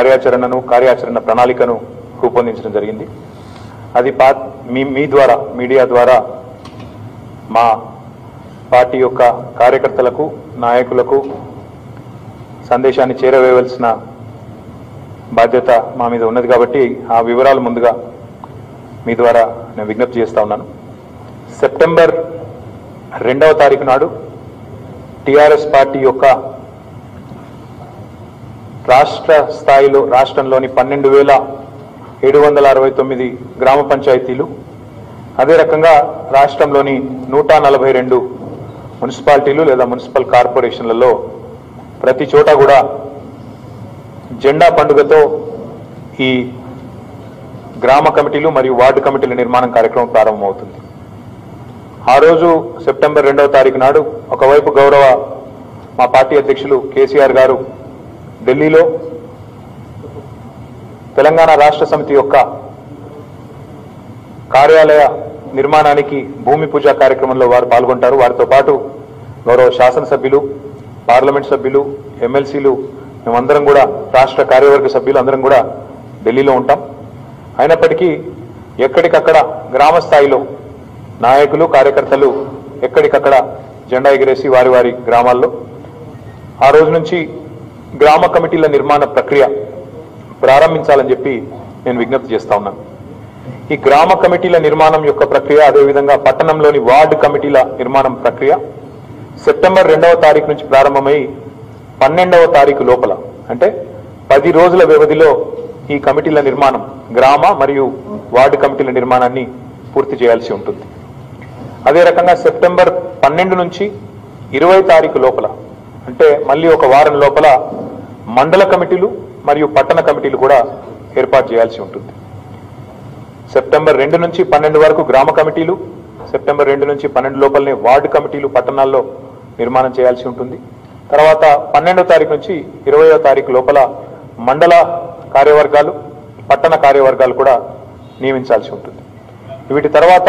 కార్యాచరణను కార్యాచరణ ప్రణాళికను రూపొందించడం జరిగింది అది పా మీ మీ ద్వారా మీడియా ద్వారా మా పార్టీ యొక్క కార్యకర్తలకు నాయకులకు సందేశాన్ని చేరవేయవలసిన బాధ్యత మా మీద ఉన్నది కాబట్టి ఆ వివరాలు ముందుగా మీ ద్వారా నేను విజ్ఞప్తి చేస్తా ఉన్నాను సెప్టెంబర్ రెండవ తారీఖు నాడు టిఆర్ఎస్ పార్టీ యొక్క రాష్ట్ర స్థాయిలో రాష్ట్రంలోని పన్నెండు వేల ఏడు వందల అరవై తొమ్మిది గ్రామ పంచాయతీలు అదే రకంగా రాష్ట్రంలోని నూట నలభై రెండు మున్సిపాలిటీలు లేదా మున్సిపల్ కార్పొరేషన్లలో ప్రతి చోట కూడా జెండా పండుగతో ఈ గ్రామ కమిటీలు మరియు వార్డు కమిటీల నిర్మాణం కార్యక్రమం ప్రారంభమవుతుంది ఆ రోజు సెప్టెంబర్ రెండవ తారీఖు నాడు ఒకవైపు గౌరవ మా పార్టీ అధ్యక్షులు కేసీఆర్ గారు ఢిల్లీలో తెలంగాణ రాష్ట్ర సమితి యొక్క కార్యాలయ నిర్మాణానికి భూమి పూజ కార్యక్రమంలో వారు పాల్గొంటారు వారితో పాటు గౌరవ శాసనసభ్యులు పార్లమెంట్ సభ్యులు ఎమ్మెల్సీలు మేమందరం కూడా రాష్ట్ర కార్యవర్గ సభ్యులు అందరం కూడా ఢిల్లీలో ఉంటాం అయినప్పటికీ ఎక్కడికక్కడ గ్రామ స్థాయిలో నాయకులు కార్యకర్తలు ఎక్కడికక్కడ జెండా ఎగిరేసి వారి వారి గ్రామాల్లో ఆ రోజు నుంచి గ్రామ కమిటీల నిర్మాణ ప్రక్రియ ప్రారంభించాలని చెప్పి నేను విజ్ఞప్తి చేస్తా ఉన్నాను ఈ గ్రామ కమిటీల నిర్మాణం యొక్క ప్రక్రియ అదేవిధంగా పట్టణంలోని వార్డు కమిటీల నిర్మాణం ప్రక్రియ సెప్టెంబర్ రెండవ తారీఖు నుంచి ప్రారంభమై పన్నెండవ తారీఖు లోపల అంటే పది రోజుల వ్యవధిలో ఈ కమిటీల నిర్మాణం గ్రామ మరియు వార్డు కమిటీల నిర్మాణాన్ని పూర్తి చేయాల్సి ఉంటుంది అదే రకంగా సెప్టెంబర్ పన్నెండు నుంచి ఇరవై తారీఖు లోపల అంటే మళ్ళీ ఒక వారం లోపల మండల కమిటీలు మరియు పట్టణ కమిటీలు కూడా ఏర్పాటు చేయాల్సి ఉంటుంది సెప్టెంబర్ రెండు నుంచి పన్నెండు వరకు గ్రామ కమిటీలు సెప్టెంబర్ రెండు నుంచి పన్నెండు లోపలనే వార్డు కమిటీలు పట్టణాల్లో నిర్మాణం చేయాల్సి ఉంటుంది తర్వాత పన్నెండో తారీఖు నుంచి ఇరవయో తారీఖు లోపల మండల కార్యవర్గాలు పట్టణ కార్యవర్గాలు కూడా నియమించాల్సి ఉంటుంది వీటి తర్వాత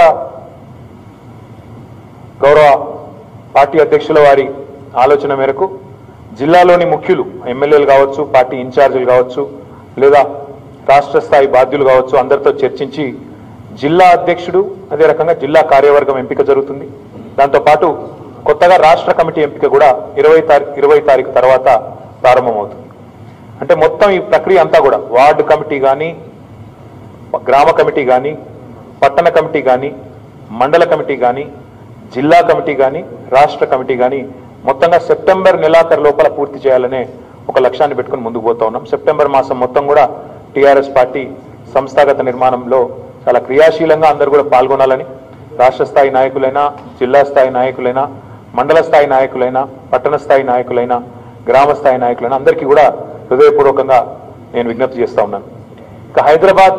గౌరవ పార్టీ అధ్యక్షుల వారి ఆలోచన మేరకు జిల్లాలోని ముఖ్యులు ఎమ్మెల్యేలు కావచ్చు పార్టీ ఇన్ఛార్జీలు కావచ్చు లేదా రాష్ట్ర స్థాయి బాధ్యులు కావచ్చు అందరితో చర్చించి జిల్లా అధ్యక్షుడు అదే రకంగా జిల్లా కార్యవర్గం ఎంపిక జరుగుతుంది దాంతోపాటు కొత్తగా రాష్ట్ర కమిటీ ఎంపిక కూడా ఇరవై తారీఖు ఇరవై తారీఖు తర్వాత ప్రారంభమవుతుంది అంటే మొత్తం ఈ ప్రక్రియ అంతా కూడా వార్డు కమిటీ కానీ గ్రామ కమిటీ కానీ పట్టణ కమిటీ కానీ మండల కమిటీ కానీ జిల్లా కమిటీ కానీ రాష్ట్ర కమిటీ కానీ మొత్తంగా సెప్టెంబర్ నెలాఖరు లోపల పూర్తి చేయాలనే ఒక లక్ష్యాన్ని పెట్టుకుని ముందుకు పోతా ఉన్నాం సెప్టెంబర్ మాసం మొత్తం కూడా టీఆర్ఎస్ పార్టీ సంస్థాగత నిర్మాణంలో చాలా క్రియాశీలంగా అందరూ కూడా పాల్గొనాలని రాష్ట్ర స్థాయి నాయకులైనా జిల్లా స్థాయి నాయకులైనా మండల స్థాయి నాయకులైనా పట్టణ స్థాయి నాయకులైనా గ్రామ స్థాయి నాయకులైనా అందరికీ కూడా హృదయపూర్వకంగా నేను విజ్ఞప్తి చేస్తా ఉన్నాను ఇక హైదరాబాద్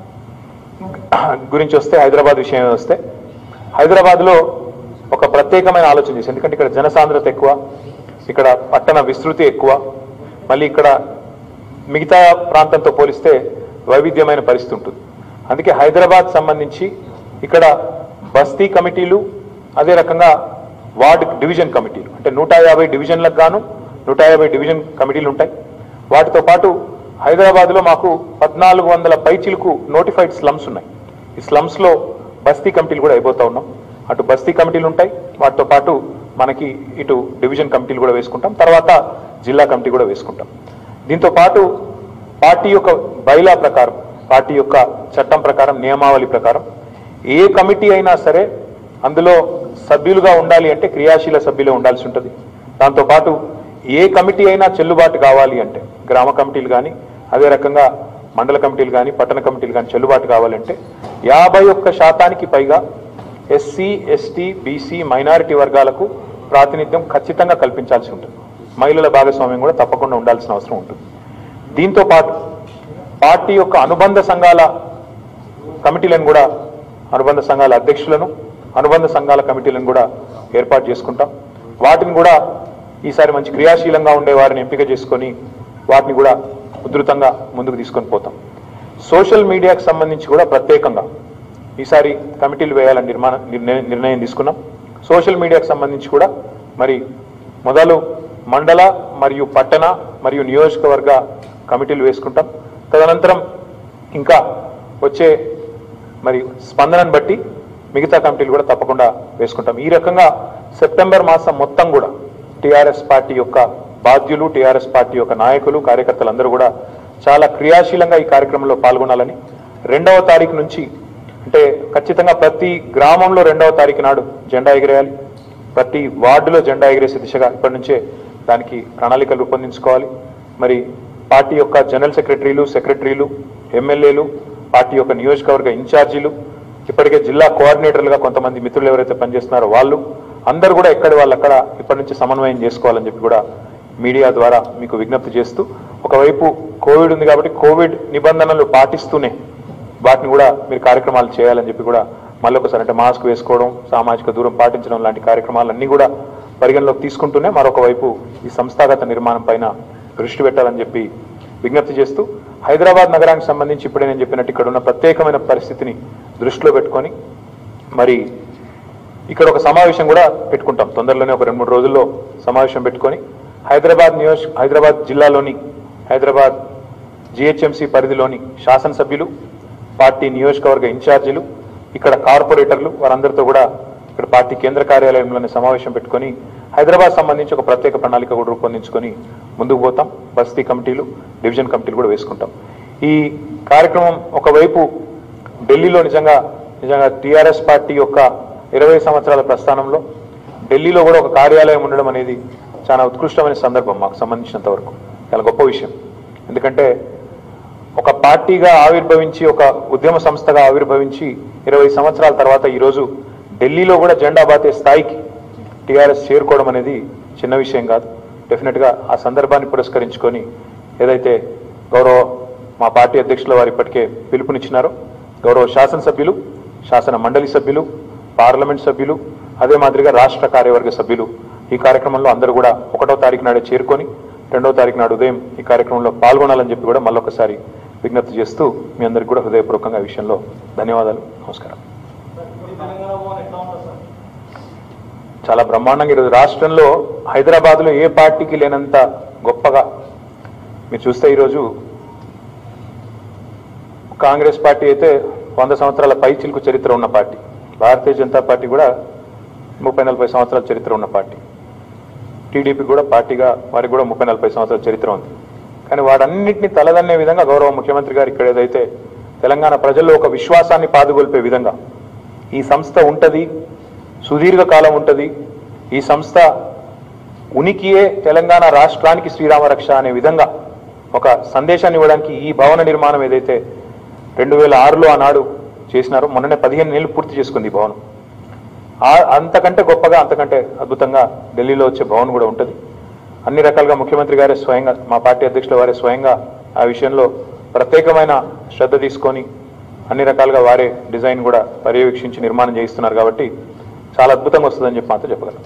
గురించి వస్తే హైదరాబాద్ విషయం వస్తే హైదరాబాద్లో ఒక ప్రత్యేకమైన ఆలోచన చేసి ఎందుకంటే ఇక్కడ జనసాంద్రత ఎక్కువ ఇక్కడ పట్టణ విస్తృతి ఎక్కువ మళ్ళీ ఇక్కడ మిగతా ప్రాంతంతో పోలిస్తే వైవిధ్యమైన పరిస్థితి ఉంటుంది అందుకే హైదరాబాద్ సంబంధించి ఇక్కడ బస్తీ కమిటీలు అదే రకంగా వార్డు డివిజన్ కమిటీలు అంటే నూట యాభై డివిజన్లకు గాను నూట యాభై డివిజన్ కమిటీలు ఉంటాయి వాటితో పాటు హైదరాబాద్లో మాకు పద్నాలుగు వందల పైచిలకు నోటిఫైడ్ స్లమ్స్ ఉన్నాయి ఈ స్లమ్స్లో బస్తీ కమిటీలు కూడా అయిపోతా ఉన్నాం అటు బస్తీ కమిటీలు ఉంటాయి వాటితో పాటు మనకి ఇటు డివిజన్ కమిటీలు కూడా వేసుకుంటాం తర్వాత జిల్లా కమిటీ కూడా వేసుకుంటాం దీంతో పాటు పార్టీ యొక్క బైలా ప్రకారం పార్టీ యొక్క చట్టం ప్రకారం నియమావళి ప్రకారం ఏ కమిటీ అయినా సరే అందులో సభ్యులుగా ఉండాలి అంటే క్రియాశీల సభ్యులే ఉండాల్సి ఉంటుంది దాంతోపాటు ఏ కమిటీ అయినా చెల్లుబాటు కావాలి అంటే గ్రామ కమిటీలు కానీ అదే రకంగా మండల కమిటీలు కానీ పట్టణ కమిటీలు కానీ చెల్లుబాటు కావాలంటే యాభై ఒక్క శాతానికి పైగా ఎస్సీ ఎస్టీ బీసీ మైనారిటీ వర్గాలకు ప్రాతినిధ్యం ఖచ్చితంగా కల్పించాల్సి ఉంటుంది మహిళల భాగస్వామ్యం కూడా తప్పకుండా ఉండాల్సిన అవసరం ఉంటుంది దీంతో పాటు పార్టీ యొక్క అనుబంధ సంఘాల కమిటీలను కూడా అనుబంధ సంఘాల అధ్యక్షులను అనుబంధ సంఘాల కమిటీలను కూడా ఏర్పాటు చేసుకుంటాం వాటిని కూడా ఈసారి మంచి క్రియాశీలంగా ఉండే వారిని ఎంపిక చేసుకొని వాటిని కూడా ఉధృతంగా ముందుకు తీసుకొని పోతాం సోషల్ మీడియాకు సంబంధించి కూడా ప్రత్యేకంగా ఈసారి కమిటీలు వేయాలని నిర్మాణ నిర్ణయం నిర్ణయం తీసుకున్నాం సోషల్ మీడియాకు సంబంధించి కూడా మరి మొదలు మండల మరియు పట్టణ మరియు నియోజకవర్గ కమిటీలు వేసుకుంటాం తదనంతరం ఇంకా వచ్చే మరి స్పందనను బట్టి మిగతా కమిటీలు కూడా తప్పకుండా వేసుకుంటాం ఈ రకంగా సెప్టెంబర్ మాసం మొత్తం కూడా టీఆర్ఎస్ పార్టీ యొక్క బాధ్యులు టీఆర్ఎస్ పార్టీ యొక్క నాయకులు కార్యకర్తలందరూ కూడా చాలా క్రియాశీలంగా ఈ కార్యక్రమంలో పాల్గొనాలని రెండవ తారీఖు నుంచి అంటే ఖచ్చితంగా ప్రతి గ్రామంలో రెండవ తారీఖు నాడు జెండా ఎగిరేయాలి ప్రతి వార్డులో జెండా ఎగిరేసే దిశగా ఇప్పటి నుంచే దానికి ప్రణాళికలు రూపొందించుకోవాలి మరి పార్టీ యొక్క జనరల్ సెక్రటరీలు సెక్రటరీలు ఎమ్మెల్యేలు పార్టీ యొక్క నియోజకవర్గ ఇన్ఛార్జీలు ఇప్పటికే జిల్లా కోఆర్డినేటర్లుగా కొంతమంది మిత్రులు ఎవరైతే పనిచేస్తున్నారో వాళ్ళు అందరూ కూడా ఎక్కడి వాళ్ళు అక్కడ ఇప్పటి నుంచి సమన్వయం చేసుకోవాలని చెప్పి కూడా మీడియా ద్వారా మీకు విజ్ఞప్తి చేస్తూ ఒకవైపు కోవిడ్ ఉంది కాబట్టి కోవిడ్ నిబంధనలు పాటిస్తూనే వాటిని కూడా మీరు కార్యక్రమాలు చేయాలని చెప్పి కూడా మళ్ళొకసారి అంటే మాస్క్ వేసుకోవడం సామాజిక దూరం పాటించడం లాంటి కార్యక్రమాలన్నీ కూడా పరిగణలోకి తీసుకుంటూనే మరొక వైపు ఈ సంస్థాగత నిర్మాణం పైన దృష్టి పెట్టాలని చెప్పి విజ్ఞప్తి చేస్తూ హైదరాబాద్ నగరానికి సంబంధించి ఇప్పుడే నేను చెప్పినట్టు ఇక్కడ ఉన్న ప్రత్యేకమైన పరిస్థితిని దృష్టిలో పెట్టుకొని మరి ఇక్కడ ఒక సమావేశం కూడా పెట్టుకుంటాం తొందరలోనే ఒక రెండు మూడు రోజుల్లో సమావేశం పెట్టుకొని హైదరాబాద్ నియోజ హైదరాబాద్ జిల్లాలోని హైదరాబాద్ జిహెచ్ఎంసీ పరిధిలోని శాసనసభ్యులు పార్టీ నియోజకవర్గ ఇన్ఛార్జీలు ఇక్కడ కార్పొరేటర్లు వారందరితో కూడా ఇక్కడ పార్టీ కేంద్ర కార్యాలయంలోనే సమావేశం పెట్టుకొని హైదరాబాద్ సంబంధించి ఒక ప్రత్యేక ప్రణాళిక కూడా రూపొందించుకొని ముందుకు పోతాం బస్తీ కమిటీలు డివిజన్ కమిటీలు కూడా వేసుకుంటాం ఈ కార్యక్రమం ఒకవైపు ఢిల్లీలో నిజంగా నిజంగా టీఆర్ఎస్ పార్టీ యొక్క ఇరవై సంవత్సరాల ప్రస్థానంలో ఢిల్లీలో కూడా ఒక కార్యాలయం ఉండడం అనేది చాలా ఉత్కృష్టమైన సందర్భం మాకు సంబంధించినంత వరకు చాలా గొప్ప విషయం ఎందుకంటే ఒక పార్టీగా ఆవిర్భవించి ఒక ఉద్యమ సంస్థగా ఆవిర్భవించి ఇరవై సంవత్సరాల తర్వాత ఈరోజు ఢిల్లీలో కూడా జెండా బాతే స్థాయికి టీఆర్ఎస్ చేరుకోవడం అనేది చిన్న విషయం కాదు డెఫినెట్గా ఆ సందర్భాన్ని పురస్కరించుకొని ఏదైతే గౌరవ మా పార్టీ అధ్యక్షుల వారు ఇప్పటికే పిలుపునిచ్చినారో గౌరవ శాసనసభ్యులు శాసన మండలి సభ్యులు పార్లమెంట్ సభ్యులు అదే మాదిరిగా రాష్ట్ర కార్యవర్గ సభ్యులు ఈ కార్యక్రమంలో అందరూ కూడా ఒకటో తారీఖు నాడే చేరుకొని రెండో తారీఖు నాడు ఉదయం ఈ కార్యక్రమంలో పాల్గొనాలని చెప్పి కూడా మళ్ళొకసారి విజ్ఞప్తి చేస్తూ మీ అందరికీ కూడా హృదయపూర్వకంగా ఈ విషయంలో ధన్యవాదాలు నమస్కారం చాలా బ్రహ్మాండంగా ఈరోజు రాష్ట్రంలో హైదరాబాద్లో ఏ పార్టీకి లేనంత గొప్పగా మీరు చూస్తే ఈరోజు కాంగ్రెస్ పార్టీ అయితే వంద సంవత్సరాల పై చిలుకు చరిత్ర ఉన్న పార్టీ భారతీయ జనతా పార్టీ కూడా ముప్పై నలభై సంవత్సరాల చరిత్ర ఉన్న పార్టీ టీడీపీ కూడా పార్టీగా వారికి కూడా ముప్పై నలభై సంవత్సరాల చరిత్ర ఉంది కానీ వాటన్నిటిని తలదన్నే విధంగా గౌరవ ముఖ్యమంత్రి గారు ఇక్కడ ఏదైతే తెలంగాణ ప్రజల్లో ఒక విశ్వాసాన్ని పాదుగొల్పే విధంగా ఈ సంస్థ ఉంటది సుదీర్ఘ కాలం ఉంటది ఈ సంస్థ ఉనికియే తెలంగాణ రాష్ట్రానికి శ్రీరామ రక్ష అనే విధంగా ఒక సందేశాన్ని ఇవ్వడానికి ఈ భవన నిర్మాణం ఏదైతే రెండు వేల ఆరులో ఆనాడు చేసినారో మొన్ననే పదిహేను నెలలు పూర్తి చేసుకుంది ఈ భవనం ఆ- అంతకంటే గొప్పగా అంతకంటే అద్భుతంగా ఢిల్లీలో వచ్చే భవన్ కూడా ఉంటుంది అన్ని రకాలుగా ముఖ్యమంత్రి గారే స్వయంగా మా పార్టీ అధ్యక్షుల వారే స్వయంగా ఆ విషయంలో ప్రత్యేకమైన శ్రద్ధ తీసుకొని అన్ని రకాలుగా వారే డిజైన్ కూడా పర్యవేక్షించి నిర్మాణం చేయిస్తున్నారు కాబట్టి చాలా అద్భుతంగా వస్తుందని చెప్పి మాత్రం చెప్పగలను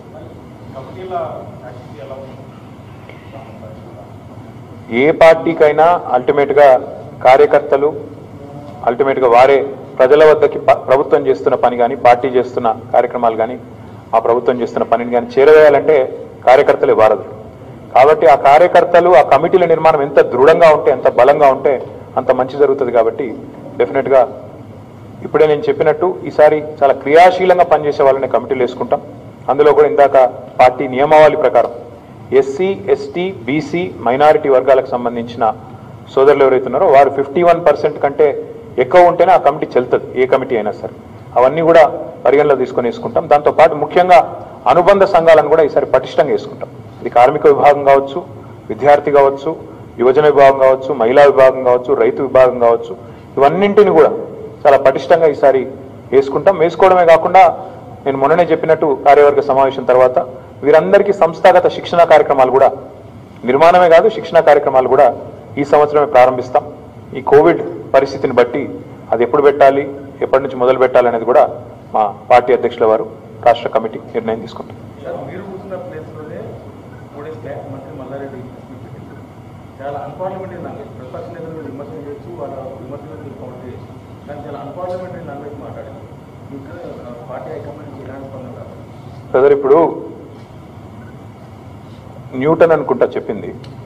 ఏ పార్టీకైనా అల్టిమేట్గా కార్యకర్తలు అల్టిమేట్గా వారే ప్రజల వద్దకి ప- ప్రభుత్వం చేస్తున్న పని కానీ పార్టీ చేస్తున్న కార్యక్రమాలు కానీ ఆ ప్రభుత్వం చేస్తున్న పనిని కానీ చేరవేయాలంటే కార్యకర్తలే వారధులు కాబట్టి ఆ కార్యకర్తలు ఆ కమిటీల నిర్మాణం ఎంత దృఢంగా ఉంటే ఎంత బలంగా ఉంటే అంత మంచి జరుగుతుంది కాబట్టి డెఫినెట్గా ఇప్పుడే నేను చెప్పినట్టు ఈసారి చాలా క్రియాశీలంగా పనిచేసే వాళ్ళని కమిటీలు వేసుకుంటాం అందులో కూడా ఇందాక పార్టీ నియమావళి ప్రకారం ఎస్సీ ఎస్టీ బీసీ మైనారిటీ వర్గాలకు సంబంధించిన సోదరులు ఎవరైతే ఉన్నారో వారు ఫిఫ్టీ వన్ పర్సెంట్ కంటే ఎక్కువ ఉంటేనే ఆ కమిటీ చెల్తుంది ఏ కమిటీ అయినా సరే అవన్నీ కూడా పరిగణలో తీసుకొని వేసుకుంటాం దాంతో పాటు ముఖ్యంగా అనుబంధ సంఘాలను కూడా ఈసారి పటిష్టంగా వేసుకుంటాం ఇది కార్మిక విభాగం కావచ్చు విద్యార్థి కావచ్చు యువజన విభాగం కావచ్చు మహిళా విభాగం కావచ్చు రైతు విభాగం కావచ్చు ఇవన్నింటిని కూడా చాలా పటిష్టంగా ఈసారి వేసుకుంటాం వేసుకోవడమే కాకుండా నేను మొన్ననే చెప్పినట్టు కార్యవర్గ సమావేశం తర్వాత వీరందరికీ సంస్థాగత శిక్షణ కార్యక్రమాలు కూడా నిర్మాణమే కాదు శిక్షణ కార్యక్రమాలు కూడా ఈ సంవత్సరమే ప్రారంభిస్తాం ఈ కోవిడ్ పరిస్థితిని బట్టి అది ఎప్పుడు పెట్టాలి ఎప్పటి నుంచి మొదలు పెట్టాలి అనేది కూడా మా పార్టీ అధ్యక్షుల వారు రాష్ట్ర కమిటీ నిర్ణయం తీసుకుంటారు సార్ మీరు కూర్చున్న ప్లేస్లోనే మూడే స్టాక్ మంత్రి మల్లారెడ్డి ప్రెస్ మీట్ పెట్టారు. చాలా అన్పార్లమెంటరీ లాంగ్వేజ్ ప్రతిపక్ష నేతలు మీరు విమర్శ చేయొచ్చు వాళ్ళ విమర్శలు మీరు కౌంటర్ చేయొచ్చు కానీ చాలా అన్పార్లమెంటరీ లాంగ్వేజ్ మాట్లాడారు ఇంకా ఆ, పార్టీ హైకమాండ్ నుంచి ఎలాంటి స్పందన రాదు బ్రదర్ ఇప్పుడు న్యూటన్ అనుకుంటా చెప్పింది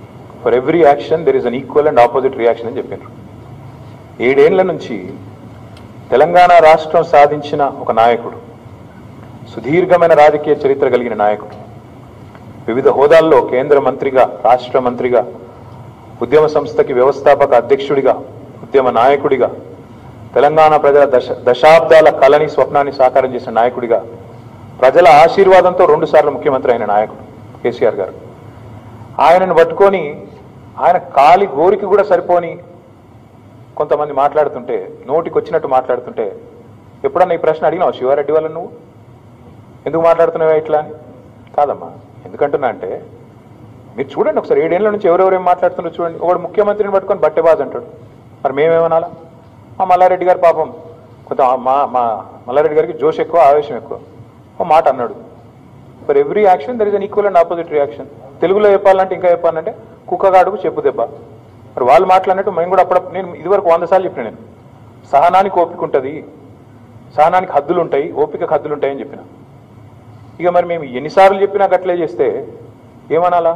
for every action there is an equal and opposite reaction అని చెప్పారు ఏడేళ్ల నుంచి తెలంగాణ రాష్ట్రం సాధించిన ఒక నాయకుడు సుదీర్ఘమైన రాజకీయ చరిత్ర కలిగిన నాయకుడు వివిధ హోదాల్లో కేంద్ర మంత్రిగా రాష్ట్ర మంత్రిగా ఉద్యమ సంస్థకి వ్యవస్థాపక అధ్యక్షుడిగా ఉద్యమ నాయకుడిగా తెలంగాణ ప్రజల దశ దశాబ్దాల కళని స్వప్నాన్ని సాకారం చేసిన నాయకుడిగా ప్రజల ఆశీర్వాదంతో రెండుసార్లు ముఖ్యమంత్రి అయిన నాయకుడు కేసీఆర్ గారు ఆయనను పట్టుకొని ఆయన కాలి గోరికి కూడా సరిపోని కొంతమంది మాట్లాడుతుంటే నోటికి వచ్చినట్టు మాట్లాడుతుంటే ఎప్పుడన్నా ఈ ప్రశ్న అడిగినావు శివారెడ్డి వాళ్ళని నువ్వు ఎందుకు మాట్లాడుతున్నావా ఇట్లా అని కాదమ్మా ఎందుకంటున్నా అంటే మీరు చూడండి ఒకసారి ఏడేళ్ల నుంచి ఎవరెవరేం మాట్లాడుతున్నారో చూడండి ఒకడు ముఖ్యమంత్రిని పట్టుకొని బట్టెబాజ్ అంటాడు మరి మేమేమనాలా మా మల్లారెడ్డి గారు పాపం కొంత మా మా మల్లారెడ్డి గారికి జోష్ ఎక్కువ ఆవేశం ఎక్కువ ఓ మాట అన్నాడు for every action there is an equal and opposite reaction తెలుగులో చెప్పాలంటే ఇంకా చెప్పాలంటే కుక్కగాడుకు చెప్పు దెబ్బ మరి వాళ్ళు మాట్లాడినట్టు మేము కూడా అప్పుడప్పుడు నేను ఇదివరకు వంద సార్లు చెప్పిన నేను సహనానికి ఓపిక ఉంటుంది సహనానికి హద్దులు ఉంటాయి ఓపిక హద్దులు ఉంటాయని చెప్పిన ఇక మరి మేము ఎన్నిసార్లు చెప్పినా గట్లే చేస్తే ఏమనాలా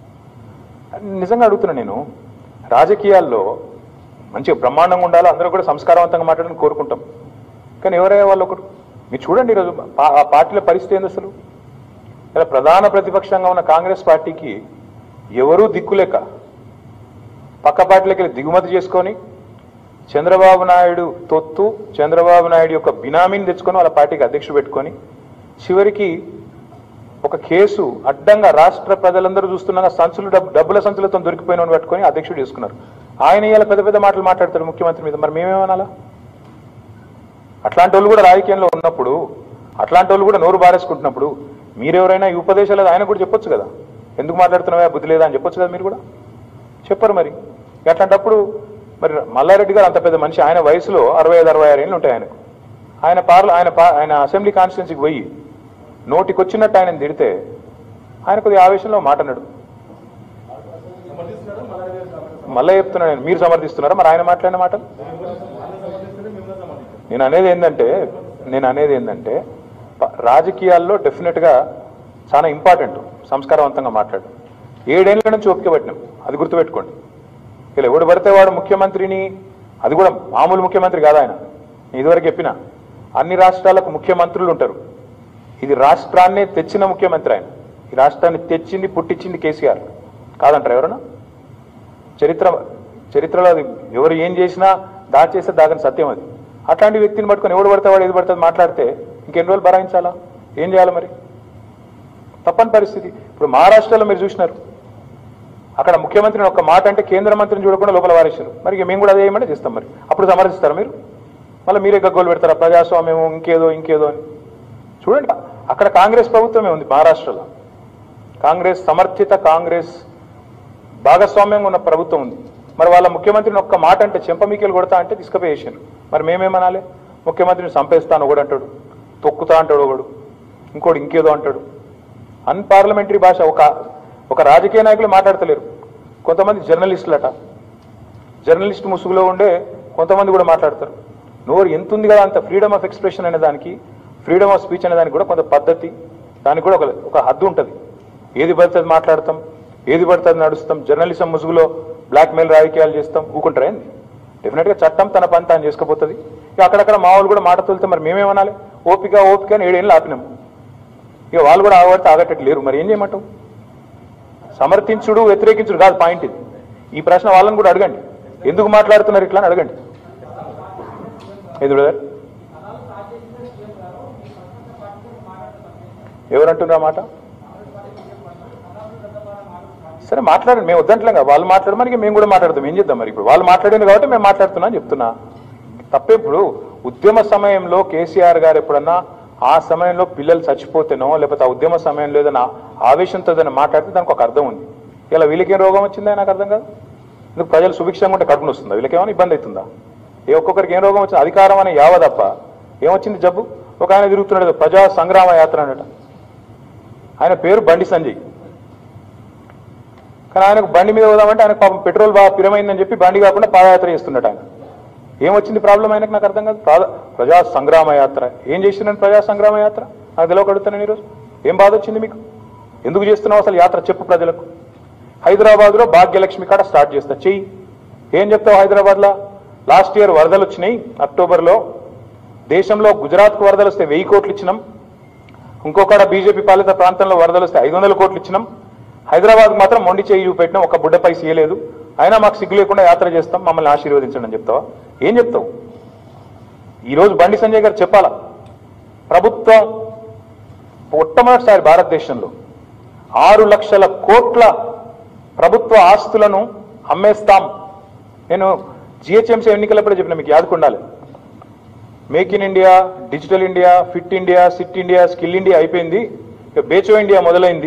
నిజంగా అడుగుతున్నా నేను రాజకీయాల్లో మంచిగా బ్రహ్మాండంగా ఉండాలి అందరూ కూడా సంస్కారవంతంగా మాట్లాడాలని కోరుకుంటాం కానీ ఎవరయ్యా వాళ్ళు ఒకరు మీరు చూడండి ఈరోజు పా- ఆ పార్టీల పరిస్థితి ఏంది అసలు ఇలా ప్రధాన ప్రతిపక్షంగా ఉన్న కాంగ్రెస్ పార్టీకి ఎవరూ దిక్కులేక పక్క పార్టీలకి వెళ్ళి దిగుమతి చేసుకొని చంద్రబాబు నాయుడు తొత్తు చంద్రబాబు నాయుడు యొక్క బినామీని తెచ్చుకొని వాళ్ళ పార్టీకి అధ్యక్షుడు పెట్టుకొని చివరికి ఒక కేసు అడ్డంగా రాష్ట్ర ప్రజలందరూ చూస్తున్నాగా సంచులు డబ్బు డబ్బుల సంచులతో దొరికిపోయిన పట్టుకొని అధ్యక్షుడు చేసుకున్నారు ఆయన ఇవాళ పెద్ద పెద్ద మాటలు మాట్లాడతారు ముఖ్యమంత్రి మీద మరి మేమేమనాలా అట్లాంటి వాళ్ళు కూడా రాజకీయంలో ఉన్నప్పుడు అట్లాంటి వాళ్ళు కూడా నోరు బారేసుకుంటున్నప్పుడు మీరెవరైనా ఈ ఉపదేశాలు ఆయన కూడా చెప్పొచ్చు కదా ఎందుకు మాట్లాడుతున్నావా బుద్ధి లేదా అని చెప్పొచ్చు కదా మీరు కూడా చెప్పరు మరి ఇక అట్లాంటప్పుడు మరి మల్లారెడ్డి గారు అంత పెద్ద మనిషి ఆయన వయసులో అరవై ఐదు అరవై ఆరు ఏళ్ళు ఉంటాయి ఆయనకు ఆయన పార్ల ఆయన పా- ఆయన అసెంబ్లీ కాన్స్టిట్యున్సీకి పోయి నోటికి వచ్చినట్టు ఆయన తిడితే ఆయన కొద్దిగా ఆవేశంలో మాట అన్నాడు సమర్థిస్తున్నారా మల్లారెడ్డి గారు కామెంట్స్ మళ్ళీ చెప్తున్నా నేను మీరు సమర్థిస్తున్నారా మరి ఆయన మాట్లాడిన మాటలు వాళ్ళని సమర్థిస్తేనే మిమ్మల్ని సమర్థిస్తారు నేను అనేది ఏంటంటే నేను అనేది ఏంటంటే ప- రాజకీయాల్లో డెఫినెట్గా చాలా ఇంపార్టెంట్ సంస్కారవంతంగా మాట్లాడు ఏడేళ్ల నుంచి ఓపిక పట్టినాం అది గుర్తుపెట్టుకోండి ఇలా ఎవడు పడితే వాడు ముఖ్యమంత్రిని అది కూడా మామూలు ముఖ్యమంత్రి కాదు ఆయన నేను ఇదివరకు చెప్పిన అన్ని రాష్ట్రాలకు ముఖ్యమంత్రులు ఉంటారు ఇది రాష్ట్రాన్నే తెచ్చిన ముఖ్యమంత్రి ఆయన ఈ రాష్ట్రాన్ని తెచ్చింది పుట్టించింది కేసీఆర్ కాదంటారు ఎవరన్నా చరిత్ర చరిత్రలో అది ఎవరు ఏం చేసినా దాచేస్తే దాగని సత్యం అది అట్లాంటి వ్యక్తిని పట్టుకొని ఎవడు పడితే వాడు ఏది పడితే అది మాట్లాడితే ఇంకెన్ని రోజులు భరాయించాలా ఏం చేయాలి మరి తప్పని పరిస్థితి ఇప్పుడు మహారాష్ట్రలో మీరు చూసినారు అక్కడ ముఖ్యమంత్రిని ఒక మాట అంటే కేంద్ర మంత్రిని చూడకుండా లోపల వారేశారు మరి ఇక మేము కూడా అదే ఏమంటే చేస్తాం మరి అప్పుడు సమర్థిస్తారా మీరు మళ్ళీ మీరే గగ్గోలు పెడతారా ప్రజాస్వామ్యము ఇంకేదో ఇంకేదో అని చూడండి అక్కడ కాంగ్రెస్ ప్రభుత్వమే ఉంది మహారాష్ట్రలో కాంగ్రెస్ సమర్థిత కాంగ్రెస్ భాగస్వామ్యంగా ఉన్న ప్రభుత్వం ఉంది మరి వాళ్ళ ముఖ్యమంత్రిని ఒక్క మాట అంటే చెంపమీకెలు కొడతా అంటే తీసుకుపోయేసాను మరి మేమేమనాలి ముఖ్యమంత్రిని చంపేస్తాను ఒకడు అంటాడు తొక్కుతా అంటాడు ఒకడు ఇంకోటి ఇంకేదో అంటాడు అన్పార్లమెంటరీ భాష ఒక ఒక రాజకీయ నాయకులు మాట్లాడతలేరు కొంతమంది జర్నలిస్టులట జర్నలిస్ట్ ముసుగులో ఉండే కొంతమంది కూడా మాట్లాడతారు నోరు ఎంత ఉంది కదా అంత ఫ్రీడమ్ ఆఫ్ ఎక్స్ప్రెషన్ అనే దానికి ఫ్రీడమ్ ఆఫ్ స్పీచ్ అనే దానికి కూడా కొంత పద్ధతి దానికి కూడా ఒక ఒక హద్దు ఉంటుంది ఏది పడితే అది మాట్లాడతాం ఏది పడితే అది నడుస్తాం జర్నలిజం ముసుగులో బ్లాక్మెయిల్ రాజకీయాలు చేస్తాం ఊకుంటారా ఏంది డెఫినెట్గా చట్టం తన పని తాను చేసుకుపోతుంది ఇక అక్కడక్కడ మా వాళ్ళు కూడా మాట తోలితే మరి మేమేమనాలి ఓపిక ఓపిక అని ఏడేళ్ళు ఆపినాము ఇక వాళ్ళు కూడా ఆగబడితే ఆగట్టట్టు లేరు మరి ఏం చేయమంటావు సమర్థించుడు వ్యతిరేకించుడు కాదు పాయింట్ ఇది ఈ ప్రశ్న వాళ్ళని కూడా అడగండి ఎందుకు మాట్లాడుతున్నారు ఇట్లా అని అడగండి ఏది బ్రదర్ ఎవరంటున్నారు ఆ మాట సరే మాట్లాడండి మేము వద్దంటలేం కదా వాళ్ళు మాట్లాడమని ఇక మేము కూడా మాట్లాడతాం ఏం చేద్దాం మరి ఇప్పుడు వాళ్ళు మాట్లాడింది కాబట్టి మేము మాట్లాడుతున్నా అని చెప్తున్నా తప్పే ఇప్పుడు ఉద్యమ సమయంలో కేసీఆర్ గారు ఎప్పుడన్నా ఆ సమయంలో పిల్లలు చచ్చిపోతేనో లేకపోతే ఆ ఉద్యమ సమయంలో ఏదైనా ఆవేశంతో ఏదైనా మాట్లాడితే దానికి ఒక అర్థం ఉంది ఇలా వీళ్ళకి ఏం రోగం వచ్చిందా నాకు అర్థం కాదు ఎందుకు ప్రజలు సుభిక్షంగా ఉంటే కడుపున వస్తుందా వీళ్ళకి ఏమైనా ఇబ్బంది అవుతుందా ఏ ఒక్కొక్కరికి ఏం రోగం వచ్చింది అధికారం అనే యావ తప్ప ఏమొచ్చింది జబ్బు ఒక ఆయన తిరుగుతున్నాడు ఏదో ప్రజా సంగ్రామ యాత్ర అనట ఆయన పేరు బండి సంజయ్ కానీ ఆయనకు బండి మీద పోదామంటే ఆయనకు పాపం పెట్రోల్ బాగా పిరమైందని చెప్పి బండి కాకుండా పాదయాత్ర చేస్తున్నట్టు ఆయన ఏమొచ్చింది ప్రాబ్లం ఆయనకు నాకు అర్థం కాదు ప్రా- ప్రజా సంగ్రామ యాత్ర ఏం చేస్తున్నాను ప్రజా సంగ్రామ యాత్ర నాకు తెలియక అడుగుతాను ఈరోజు ఏం బాధ వచ్చింది మీకు ఎందుకు చేస్తున్నావు అసలు యాత్ర చెప్పు ప్రజలకు హైదరాబాద్లో భాగ్యలక్ష్మి కాడ స్టార్ట్ చేస్తా చెయ్యి ఏం చెప్తావు హైదరాబాద్లో లాస్ట్ ఇయర్ వరదలు వచ్చినాయి అక్టోబర్లో దేశంలో గుజరాత్కు వరదలు వస్తే వెయ్యి కోట్లు ఇచ్చినాం ఇంకొకడ బీజేపీ పాలిత ప్రాంతంలో వరదలు వస్తే ఐదు వందల కోట్లు ఇచ్చినాం హైదరాబాద్ మాత్రం మొండి చేయి చూపెట్టినాం ఒక బుడ్డపై సీయలేదు అయినా మాకు సిగ్గు లేకుండా యాత్ర చేస్తాం మమ్మల్ని ఆశీర్వదించండి అని చెప్తావా ఏం చెప్తావు ఈరోజు బండి సంజయ్ గారు చెప్పాలా ప్రభుత్వం మొట్టమొదటిసారి భారతదేశంలో ఆరు లక్షల కోట్ల ప్రభుత్వ ఆస్తులను అమ్మేస్తాం నేను జిహెచ్ఎంసీ ఎన్నికలప్పుడే చెప్పిన మీకు యాదుకుండాలి make in India digital India fit India sit India skill India అయిపోయింది ఇక బేచో ఇండియా మొదలైంది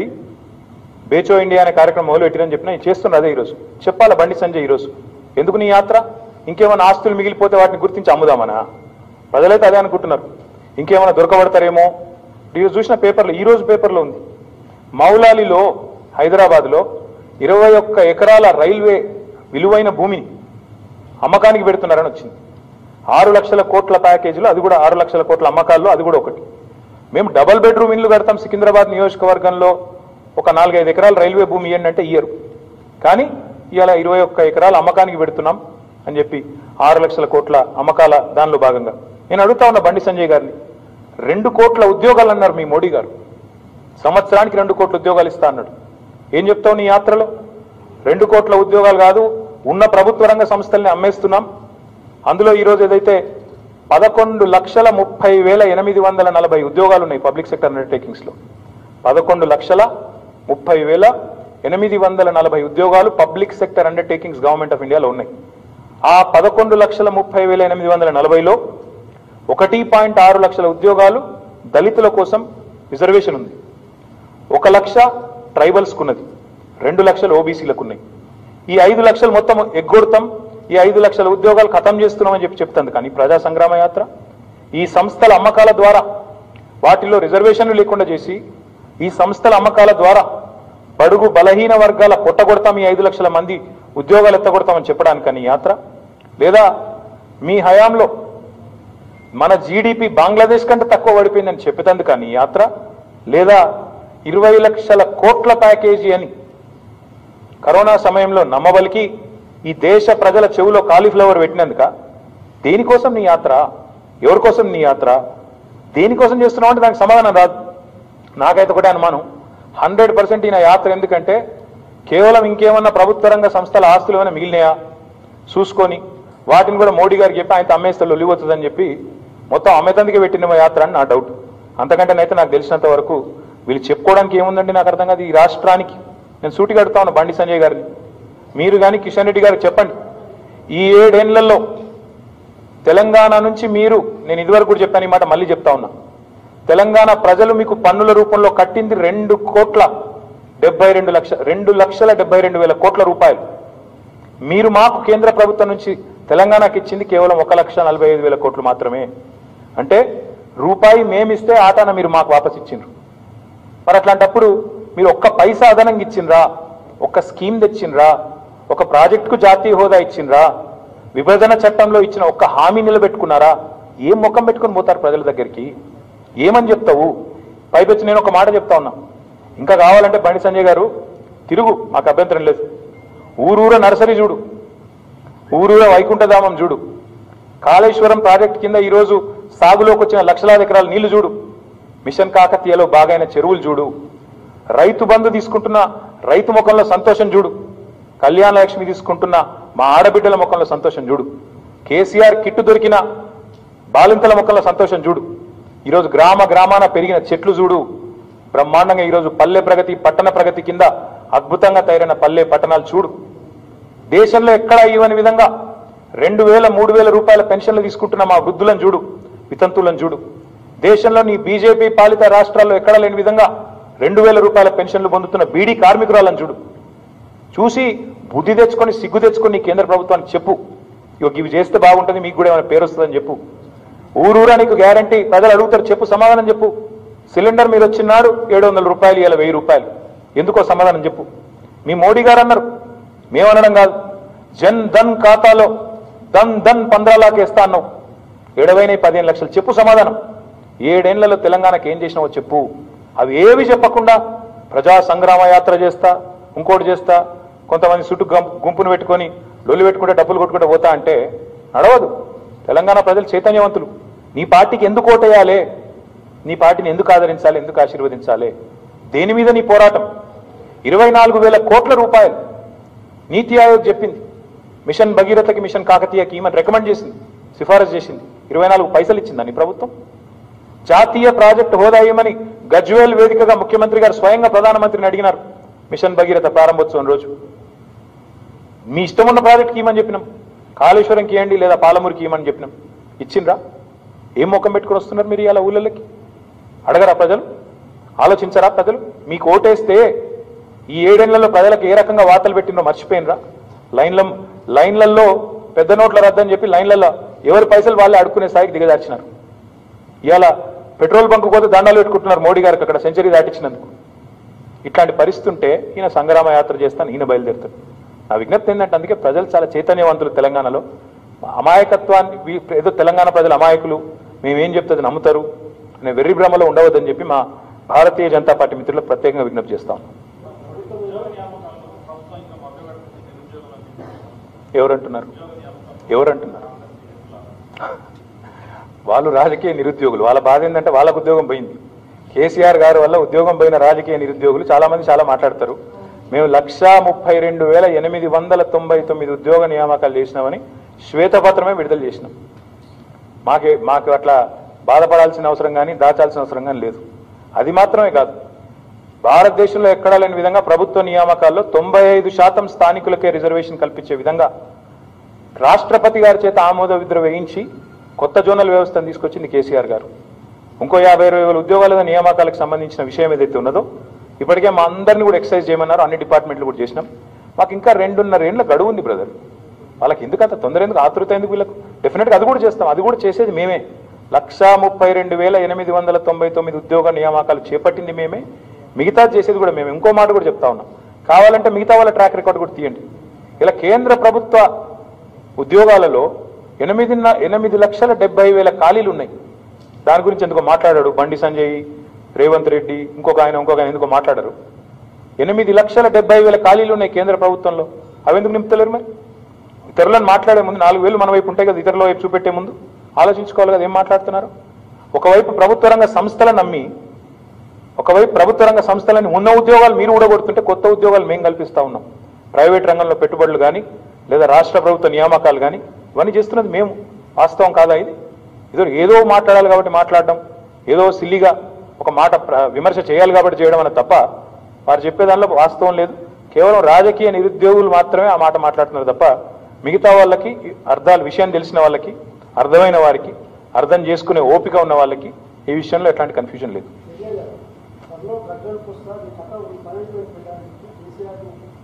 బేచో ఇండియా అనే కార్యక్రమం మొదలు పెట్టిరని చెప్పిన నేను చేస్తున్నా అదే ఈరోజు చెప్పాలా బండి సంజయ్ ఈరోజు ఎందుకు నీ యాత్ర ఇంకేమైనా ఆస్తులు మిగిలిపోతే వాటిని గుర్తించి అమ్ముదామనా ప్రజలైతే అదే అనుకుంటున్నారు ఇంకేమైనా దొరకబడతారేమో ఈరోజు చూసిన పేపర్లో ఈ రోజు పేపర్లో ఉంది మౌలాలిలో హైదరాబాద్లో ఇరవై ఒక్క ఎకరాల రైల్వే విలువైన భూమిని అమ్మకానికి పెడుతున్నారని వచ్చింది ఆరు లక్షల కోట్ల ప్యాకేజీలో అది కూడా ఆరు లక్షల కోట్ల అమ్మకాల్లో అది కూడా ఒకటి మేము డబల్ బెడ్రూమ్ ఇల్లు కడతాం సికింద్రాబాద్ నియోజకవర్గంలో ఒక నాలుగైదు ఎకరాల రైల్వే భూమి ఇవ్వండి అంటే ఇయ్యరు కానీ ఇవాళ ఇరవై ఒక్క ఎకరాలు అమ్మకానికి పెడుతున్నాం అని చెప్పి ఆరు లక్షల కోట్ల అమ్మకాల దానిలో భాగంగా నేను అడుగుతా ఉన్న బండి సంజయ్ గారిని రెండు కోట్ల ఉద్యోగాలు అన్నారు మీ మోడీ గారు సంవత్సరానికి రెండు కోట్ల ఉద్యోగాలు ఇస్తా అన్నాడు ఏం చెప్తావు నీ యాత్రలో రెండు కోట్ల ఉద్యోగాలు కాదు ఉన్న ప్రభుత్వ రంగ సంస్థల్ని అమ్మేస్తున్నాం అందులో ఈరోజు ఏదైతే పదకొండు లక్షల ముప్పై వేల ఎనిమిది వందల నలభై ఉద్యోగాలు ఉన్నాయి పబ్లిక్ సెక్టర్ అండర్టేకింగ్స్లో పదకొండు లక్షల ముప్పై వేల ఎనిమిది వందల నలభై ఉద్యోగాలు public sector undertakings government of ఇండియాలో ఉన్నాయి ఆ పదకొండు లక్షల ముప్పై వేల ఎనిమిది వందల నలభైలో ఒకటి పాయింట్ ఆరు లక్షల ఉద్యోగాలు దళితుల కోసం రిజర్వేషన్ ఉంది ఒక లక్ష ట్రైబల్స్కు ఉన్నది రెండు లక్షలు ఓబీసీలకు ఉన్నాయి ఈ ఐదు లక్షలు మొత్తం ఎగ్గొడతాం ఈ ఐదు లక్షల ఉద్యోగాలు ఖతం చేస్తున్నామని చెప్పి చెప్తుంది కానీ ప్రజా సంగ్రామ యాత్ర ఈ సంస్థల అమ్మకాల ద్వారా వాటిలో రిజర్వేషన్లు లేకుండా చేసి ఈ సంస్థల అమ్మకాల ద్వారా బడుగు బలహీన వర్గాల పొట్టగొడతాం ఈ ఐదు లక్షల మంది ఉద్యోగాలు ఎత్తగొడతామని చెప్పడానికని ఈ యాత్ర లేదా మీ హయాంలో మన జీడిపి బంగ్లాదేశ్ కంటే తక్కువ పడిపోయిందని చెప్పేందు కానీ ఈ యాత్ర లేదా ఇరవై లక్షల కోట్ల ప్యాకేజీ అని కరోనా సమయంలో నమ్మబలికి ఈ దేశ ప్రజల చెవులో కాలీఫ్లవర్ పెట్టినందుక దేనికోసం నీ యాత్ర ఎవరి కోసం నీ యాత్ర దేనికోసం చేస్తున్నావు అంటే దానికి సమాధానం రాదు నాకైతే ఒకటే అనుమానం హండ్రెడ్ పర్సెంట్ ఈయన యాత్ర ఎందుకంటే కేవలం ఇంకేమన్నా ప్రభుత్వ రంగ సంస్థల ఆస్తులు ఏమైనా మిగిలినాయా చూసుకొని వాటిని కూడా మోడీ గారికి చెప్పి ఆయన అమ్మేస్తే లొలిపోతుందని చెప్పి మొత్తం అమ్మేతందుకే పెట్టిన యాత్ర అని నా డౌట్ అంతకంటేనైతే నాకు తెలిసినంత వరకు వీళ్ళు చెప్పుకోవడానికి ఏముందండి నాకు అర్థం కాదు ఈ రాష్ట్రానికి నేను సూటిగా అడుగుతా ఉన్నా బండి సంజయ్ గారిని మీరు కానీ కిషన్ రెడ్డి గారికి చెప్పండి ఈ ఏడేళ్లలో తెలంగాణ నుంచి మీరు నేను ఇదివరకు కూడా చెప్పాను ఈ మాట మళ్ళీ చెప్తా ఉన్నా తెలంగాణ ప్రజలు మీకు పన్నుల రూపంలో కట్టింది రెండు కోట్ల డెబ్బై రెండు లక్ష రెండు లక్షల డెబ్బై రెండు వేల కోట్ల రూపాయలు మీరు మాకు కేంద్ర ప్రభుత్వం నుంచి తెలంగాణకి ఇచ్చింది కేవలం ఒక లక్ష నలభై ఐదు వేల కోట్లు మాత్రమే అంటే రూపాయి మేమిస్తే ఆటాన మీరు మాకు వాపస్ ఇచ్చిండ్రు మరి అట్లాంటప్పుడు మీరు ఒక్క పైసా అదనంగా ఇచ్చిండ్రా ఒక్క స్కీమ్ తెచ్చిండ్రా ఒక ప్రాజెక్టుకు జాతీయ హోదా ఇచ్చిండ్రా విభజన చట్టంలో ఇచ్చిన ఒక్క హామీ నిలబెట్టుకున్నారా ఏం ముఖం పెట్టుకుని పోతారు ప్రజల దగ్గరికి ఏమని చెప్తావు పైపెచ్చి నేను ఒక మాట చెప్తా ఉన్నా ఇంకా కావాలంటే బండి సంజయ్ గారు తిరుగు మాకు అభ్యంతరం లేదు ఊరూర నర్సరీ చూడు ఊరూర వైకుంఠధామం చూడు కాళేశ్వరం ప్రాజెక్ట్ కింద ఈరోజు సాగులోకి వచ్చిన లక్షలాది ఎకరాల నీళ్లు చూడు మిషన్ కాకతీయలో బాగైన చెరువులు చూడు రైతు బంధు తీసుకుంటున్న రైతు ముఖంలో సంతోషం చూడు కళ్యాణ లక్ష్మి తీసుకుంటున్న మా ఆడబిడ్డల ముఖంలో సంతోషం చూడు కేసీఆర్ కిట్టు దొరికిన బాలింతల ముఖంలో సంతోషం చూడు ఈరోజు గ్రామ గ్రామాన పెరిగిన చెట్లు చూడు బ్రహ్మాండంగా ఈరోజు పల్లె ప్రగతి పట్టణ ప్రగతి కింద అద్భుతంగా తయారైన పల్లె పట్టణాలు చూడు దేశంలో ఎక్కడా ఇవ్వని విధంగా రెండు వేల మూడు వేల రూపాయల పెన్షన్లు తీసుకుంటున్న మా వృద్ధులను చూడు వితంతువులను చూడు దేశంలో నీ బీజేపీ పాలిత రాష్ట్రాల్లో ఎక్కడా లేని విధంగా రెండు వేల రూపాయల పెన్షన్లు పొందుతున్న బీడీ కార్మికురాలను చూడు చూసి బుద్ధి తెచ్చుకొని సిగ్గు తెచ్చుకొని నీ కేంద్ర ప్రభుత్వానికి చెప్పు ఇగో ఇవి చేస్తే బాగుంటుంది మీకు కూడా ఏమైనా పేరు వస్తుందని చెప్పు ఊరూరా నీకు గ్యారంటీ ప్రజలు అడుగుతారు చెప్పు సమాధానం చెప్పు సిలిండర్ మీరు వచ్చినాడు ఏడు వందల రూపాయలు ఇలా వెయ్యి రూపాయలు ఎందుకో సమాధానం చెప్పు మీ మోడీ గారు అన్నారు మేమనడం కాదు జన్ ధన్ ఖాతాలో ధన్ ధన్ పంద్రాలాకి వేస్తా అన్నావు ఏడవైన పదిహేను లక్షలు చెప్పు సమాధానం ఏడేళ్లలో తెలంగాణకి ఏం చేసినావో చెప్పు అవి ఏవి చెప్పకుండా ప్రజా సంగ్రామ యాత్ర చేస్తా ఇంకోటి చేస్తా కొంతమంది చుట్టూ గం- గుంపును పెట్టుకొని లొల్లి పెట్టుకుంటే డబ్బులు కొట్టుకుంటే పోతా అంటే నడవదు తెలంగాణ ప్రజలు చైతన్యవంతులు నీ పార్టీకి ఎందుకు ఓటేయాలి నీ పార్టీని ఎందుకు ఆదరించాలి ఎందుకు ఆశీర్వదించాలి దేని మీద నీ పోరాటం ఇరవై నాలుగు వేల కోట్ల రూపాయలు నీతి ఆయోగ్ చెప్పింది మిషన్ భగీరథకి మిషన్ కాకతీయకి ఈమెను రికమెండ్ చేసింది సిఫారసు చేసింది ఇరవై నాలుగు పైసలు ఇచ్చిందా నీ ప్రభుత్వం జాతీయ ప్రాజెక్టు హోదా ఇవ్వమని గజ్వేల్ వేదికగా ముఖ్యమంత్రి గారు స్వయంగా ప్రధానమంత్రిని అడిగినారు మిషన్ భగీరథ ప్రారంభోత్సవం రోజు మీ ఇష్టం ఉన్న ప్రాజెక్ట్కి ఇవ్వమని చెప్పినాం కాళేశ్వరంకి ఇవ్వండి లేదా పాలమూరుకి ఇవ్వమని చెప్పినాం ఇచ్చిండ్రా ఏం ముఖం పెట్టుకుని వస్తున్నారు మీరు ఇలా ఊళ్ళకి అడగరా ప్రజలు ఆలోచించరా ప్రజలు మీకు ఓటేస్తే ఈ ఏడేళ్లలో ప్రజలకు ఏ రకంగా వార్తలు పెట్టినో మర్చిపోయినరా లైన్ల లైన్లలో పెద్ద నోట్ల రద్దని చెప్పి లైన్లలో ఎవరి పైసలు వాళ్ళే అడుక్కునే స్థాయికి దిగజార్చినారు ఇవాళ పెట్రోల్ బంక్ పోతే దండాలు పెట్టుకుంటున్నారు మోడీ గారికి అక్కడ సెంచరీ దాటించినందుకు ఇట్లాంటి పరిస్థితి ఉంటే ఈయన సంగ్రామ యాత్ర చేస్తాను ఈయన బయలుదేరుతాడు నా విజ్ఞప్తి ఏంటంటే అందుకే ప్రజలు చాలా చైతన్యవంతులు తెలంగాణలో అమాయకత్వాన్ని వీ- ఏదో తెలంగాణ ప్రజలు అమాయకులు మేమేం చెప్తే అది నమ్ముతారు అనే వెర్రి భ్రమలో ఉండవద్దని చెప్పి మా భారతీయ జనతా పార్టీ మిత్రులకు ప్రత్యేకంగా విజ్ఞప్తి చేస్తాం ఎవరంటున్నారు ఎవరంటున్నారు వాళ్ళు రాజకీయ నిరుద్యోగులు వాళ్ళ బాధ ఏంటంటే వాళ్ళకు ఉద్యోగం పోయింది కేసీఆర్ గారి వల్ల ఉద్యోగం పోయిన రాజకీయ నిరుద్యోగులు చాలా మంది చాలా మాట్లాడతారు మేము లక్షా ముప్పై రెండు వేల ఎనిమిది వందల తొంభై తొమ్మిది ఉద్యోగ నియామకాలు చేసినామని శ్వేతపత్రమే విడుదల చేసినాం మాకే మాకు అట్లా బాధపడాల్సిన అవసరం కానీ దాచాల్సిన అవసరం కానీ లేదు అది మాత్రమే కాదు భారతదేశంలో ఎక్కడా లేని విధంగా ప్రభుత్వ నియామకాల్లో తొంభై ఐదు శాతం స్థానికులకే రిజర్వేషన్ కల్పించే విధంగా రాష్ట్రపతి గారి చేత ఆమోద విద్ర వేయించి కొత్త జోనల్ వ్యవస్థను తీసుకొచ్చింది కేసీఆర్ గారు ఇంకో యాభై ఇరవై వేల ఉద్యోగాల నియామకాలకు సంబంధించిన విషయం ఏదైతే ఉన్నదో ఇప్పటికే మా అందరిని కూడా ఎక్సర్సైజ్ చేయమన్నారు అన్ని డిపార్ట్మెంట్లు కూడా చేసినాం మాకు ఇంకా రెండున్నర ఏండ్ల గడువు ఉంది బ్రదర్ వాళ్ళకి ఎందుకు అంత తొందర ఎందుకు ఆతృత ఎందుకు వీళ్ళకు డెఫినెట్గా అది కూడా చేస్తాం అది కూడా చేసేది మేమే లక్షా ముప్పై రెండు వేల ఎనిమిది వందల తొంభై తొమ్మిది ఉద్యోగ నియామకాలు చేపట్టింది మేమే మిగతా చేసేది కూడా మేమే ఇంకో మాట కూడా చెప్తా ఉన్నాం కావాలంటే మిగతా వాళ్ళ ట్రాక్ రికార్డ్ కూడా తీయండి ఇలా కేంద్ర ప్రభుత్వ ఉద్యోగాలలో ఎనిమిది ఎనిమిది లక్షల డెబ్బై వేల ఖాళీలు ఉన్నాయి దాని గురించి ఎందుకో మాట్లాడాడు బండి సంజయ్ రేవంత్ రెడ్డి ఇంకొక ఆయన ఇంకొక ఆయన ఎందుకో మాట్లాడారు ఎనిమిది లక్షల డెబ్బై వేల ఖాళీలు ఉన్నాయి కేంద్ర ప్రభుత్వంలో అవి ఎందుకు నింపుతలేరు మరి ఇతరులను మాట్లాడే ముందు నాలుగు వేలు మన వైపు ఉంటాయి కదా ఇతరుల వైపు చూపెట్టే ముందు ఆలోచించుకోవాలి కదా ఏం మాట్లాడుతున్నారు ఒకవైపు ప్రభుత్వ రంగ సంస్థలను నమ్మి ఒకవైపు ప్రభుత్వ రంగ సంస్థలని ఉన్న ఉద్యోగాలు మీరు ఊడగొడుతుంటే కొత్త ఉద్యోగాలు మేము కల్పిస్తా ఉన్నాం ప్రైవేట్ రంగంలో పెట్టుబడులు కానీ లేదా రాష్ట్ర ప్రభుత్వ నియామకాలు కానీ ఇవన్నీ చేస్తున్నది మేము వాస్తవం కాదా ఇది ఏదో ఏదో మాట్లాడాలి కాబట్టి మాట్లాడడం ఏదో సిల్లిగా ఒక మాట ప్ర- విమర్శ చేయాలి కాబట్టి చేయడం అన్న తప్ప వారు చెప్పే దానిలో వాస్తవం లేదు కేవలం రాజకీయ నిరుద్యోగులు మాత్రమే ఆ మాట మాట్లాడుతున్నారు తప్ప మిగతా వాళ్ళకి అర్థాలు విషయం తెలిసిన వాళ్ళకి అర్థమైన వారికి అర్థం చేసుకునే ఓపిక ఉన్న వాళ్ళకి ఈ విషయంలో ఎట్లాంటి కన్ఫ్యూజన్ లేదు త్వరలో ప్రజలకు వస్తారు ఈ కథ ఈ మేనేజ్మెంట్ చేయడానికి కేసీఆర్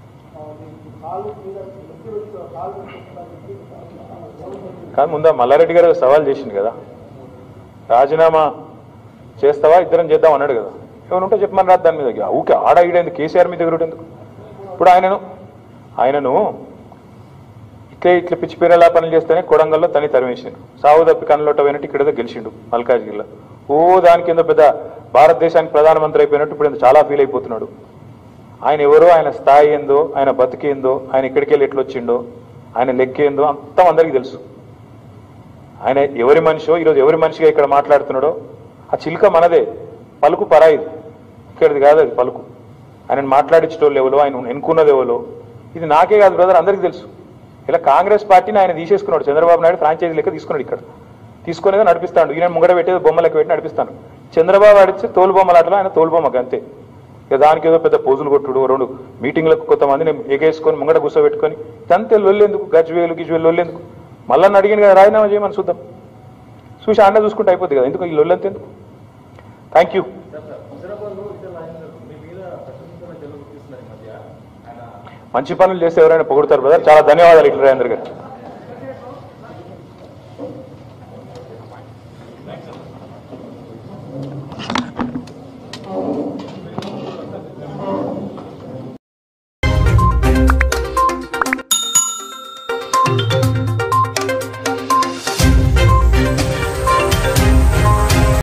కాలు మీద వ్యక్తి వ్యక్తి కాలు పెట్టుకోవడానికి కానీ ముందు ఆ మల్లారెడ్డి గారు సవాల్ చేసిండు కదా రాజీనామా చేస్తావా ఇద్దరం చేద్దాం అన్నాడు కదా ఏమైనా ఉంటే చెప్పమని రాదు దాని మీద ఇక ఊకే ఆడ ఈడేందుకు కేసీఆర్ మీద ఎగురుడేందుకు ఇప్పుడు ఆయనను ఆయనను ఇట్లే ఇట్లా పిచ్చి పేరేలా పనులు చేస్తేనే కొడంగల్లో తని తరిమేసిండు సావు తప్పి కన్నులోట పోయినట్టు ఇక్కడ గెలిచిండు మల్కాజ్గిరిలో ఓ దాని కింద పెద్ద భారతదేశానికి ప్రధానమంత్రి అయిపోయినట్టు ఇప్పుడు ఈయన చాలా ఫీల్ అయిపోతున్నాడు ఆయన ఎవరో ఆయన స్థాయి ఏందో ఆయన బతికేందో ఆయన ఇక్కడికి వెళ్ళి ఎట్లా వచ్చిండో ఆయన లెక్కేందో అంతా అందరికీ తెలుసు ఆయన ఎవరి మనిషో ఈరోజు ఎవరి మనిషిగా ఇక్కడ మాట్లాడుతున్నాడో ఆ చిలుక మనదే పలుకు పరాయిది ఇక్కడిది కాదు అది పలుకు ఆయన మాట్లాడించడం ఎవరో ఆయన ఎన్నుకున్నది ఎవరో ఇది నాకే కాదు బ్రదర్ అందరికీ తెలుసు ఇలా కాంగ్రెస్ పార్టీని ఆయన తీసేసుకున్నాడు చంద్రబాబు నాయుడు ఫ్రాంచైజీ లెక్క తీసుకున్నాడు ఇక్కడ తీసుకునేది నడిపిస్తాడు ఈయన ముంగడ పెట్టేది బొమ్మ లెక్క పెట్టి నడిపిస్తాను చంద్రబాబు ఆడితే తోలు బొమ్మలాటలో ఆయన తోలు బొమ్మకి అంతే ఇక దానికి ఏదో పెద్ద పోజులు కొట్టుడు రెండు మీటింగ్లకు కొంతమందిని ఎగేసుకొని ముంగడ కూర్చోబెట్టుకొని ఇదంతే లొల్లేందుకు గజ్వేలు గిజ్వేలు లొల్లేందుకు మళ్ళీ అడిగిన కదా రాజీనామా చేయమని చూద్దాం చూసి అన్న చూసుకుంటే అయిపోద్ది కదా ఎందుకు ఈ లొల్లంత ఎందుకు థ్యాంక్ యూ సార్ సార్ హుజరాబాద్లో ఇద్దరు రాజేంద్ర మీ మీద ప్రశ్నిస్తున్న జల్లు గుర్తిస్తున్నారు ఈ మధ్య ఆయన మంచి పనులు చేస్తే ఎవరైనా పొగుడతారు బ్రదర్ చాలా ధన్యవాదాలు ఇట్లా రాజేంద్ర గారు